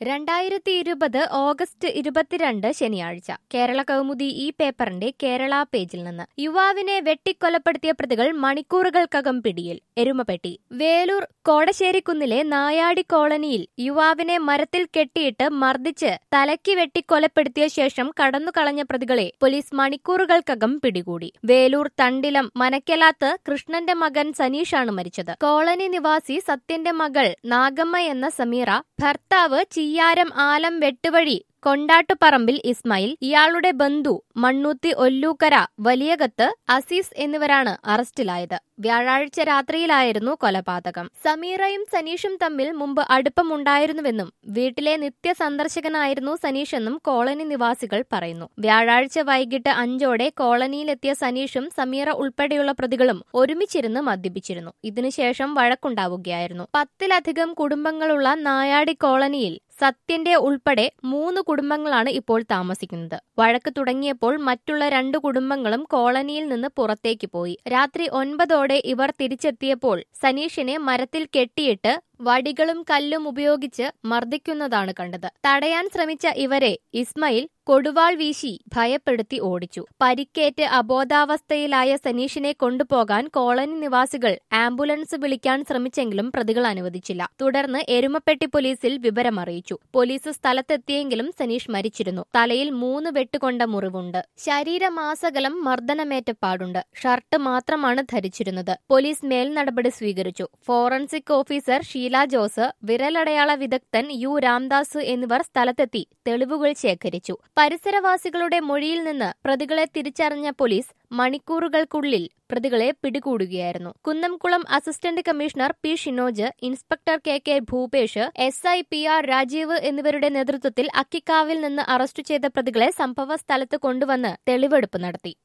രണ്ടായിരത്തി ഇരുപത് ഓഗസ്റ്റ് ഇരുപത്തിരണ്ട് ശനിയാഴ്ച കേരള കൗമുദി ഈ പേപ്പറിന്റെ കേരള പേജിൽ നിന്ന് യുവാവിനെ വെട്ടിക്കൊലപ്പെടുത്തിയ പ്രതികൾ മണിക്കൂറുകൾക്കകം പിടിയിൽ എരുമപ്പെട്ടി വേലൂർ കോടശ്ശേരിക്കുന്നിലെ നായാടി കോളനിയിൽ യുവാവിനെ മരത്തിൽ കെട്ടിയിട്ട് മർദ്ദിച്ച് തലയ്ക്ക് വെട്ടിക്കൊലപ്പെടുത്തിയ ശേഷം കടന്നുകളഞ്ഞ പ്രതികളെ പോലീസ് മണിക്കൂറുകൾക്കകം പിടികൂടി വേലൂർ തണ്ടിലം മനക്കലാത്ത് കൃഷ്ണന്റെ മകൻ സനീഷാണ് മരിച്ചത് കോളനി നിവാസി സത്യന്റെ മകൾ നാഗമ്മ എന്ന സമീറ ഭർത്താവ് ചിയ്യാരം ആലം വെട്ടുവഴി കൊണ്ടാട്ടുപറമ്പിൽ ഇസ്മായിൽ ഇയാളുടെ ബന്ധു മണ്ണൂത്തി ഒല്ലൂക്കര വലിയകത്ത് അസീസ് എന്നിവരാണ് അറസ്റ്റിലായത് വ്യാഴാഴ്ച രാത്രിയിലായിരുന്നു കൊലപാതകം സമീറയും സനീഷും തമ്മിൽ മുമ്പ് അടുപ്പമുണ്ടായിരുന്നുവെന്നും വീട്ടിലെ നിത്യ സന്ദർശകനായിരുന്നു സനീഷെന്നും കോളനി നിവാസികൾ പറയുന്നു വ്യാഴാഴ്ച വൈകിട്ട് അഞ്ചോടെ കോളനിയിലെത്തിയ സനീഷും സമീറ ഉൾപ്പെടെയുള്ള പ്രതികളും ഒരുമിച്ചിരുന്ന് മദ്യപിച്ചിരുന്നു ഇതിനുശേഷം വഴക്കുണ്ടാവുകയായിരുന്നു പത്തിലധികം കുടുംബങ്ങളുള്ള നായാടി കോളനിയിൽ സത്യന്റെ ഉൾപ്പെടെ മൂന്ന് കുടുംബങ്ങളാണ് ഇപ്പോൾ താമസിക്കുന്നത് വഴക്ക് തുടങ്ങിയപ്പോൾ മറ്റുള്ള രണ്ടു കുടുംബങ്ങളും കോളനിയിൽ നിന്ന് പുറത്തേക്ക് പോയി രാത്രി ഒൻപതോടെ ഇവർ തിരിച്ചെത്തിയപ്പോൾ സനീഷിനെ മരത്തിൽ കെട്ടിയിട്ട് വടികളും കല്ലും ഉപയോഗിച്ച് മർദ്ദിക്കുന്നതാണ് കണ്ടത് തടയാൻ ശ്രമിച്ച ഇവരെ ഇസ്മയിൽ കൊടുവാൾ വീശി ഭയപ്പെടുത്തി ഓടിച്ചു പരിക്കേറ്റ് അബോധാവസ്ഥയിലായ സനീഷിനെ കൊണ്ടുപോകാൻ കോളനി നിവാസികൾ ആംബുലൻസ് വിളിക്കാൻ ശ്രമിച്ചെങ്കിലും പ്രതികൾ അനുവദിച്ചില്ല തുടർന്ന് എരുമപ്പെട്ടി പോലീസിൽ വിവരമറിയിച്ചു പോലീസ് സ്ഥലത്തെത്തിയെങ്കിലും സനീഷ് മരിച്ചിരുന്നു തലയിൽ മൂന്ന് വെട്ടുകൊണ്ട മുറിവുണ്ട് ശരീരമാസകലം മർദ്ദനമേറ്റ പാടുണ്ട് ഷർട്ട് മാത്രമാണ് ധരിച്ചിരുന്നത് പോലീസ് മേൽനടപടി സ്വീകരിച്ചു ഫോറൻസിക് ഓഫീസർ ഷീല ജോസ് വിരലടയാള വിദഗ്ധൻ യു രാംദാസ് എന്നിവർ സ്ഥലത്തെത്തി തെളിവുകൾ ശേഖരിച്ചു പരിസരവാസികളുടെ മൊഴിയിൽ നിന്ന് പ്രതികളെ തിരിച്ചറിഞ്ഞ പോലീസ് മണിക്കൂറുകൾക്കുള്ളിൽ പ്രതികളെ പിടികൂടുകയായിരുന്നു Kunnamkulam assistant commissioner P Shinoj inspector K K Bhupesh S I P R Rajeev എന്നിവരുടെ നേതൃത്വത്തിൽ അക്കിക്കാവിൽ നിന്ന് അറസ്റ്റ് ചെയ്ത പ്രതികളെ സംഭവ സ്ഥലത്ത് കൊണ്ടുവന്ന് തെളിവെടുപ്പ് നടത്തി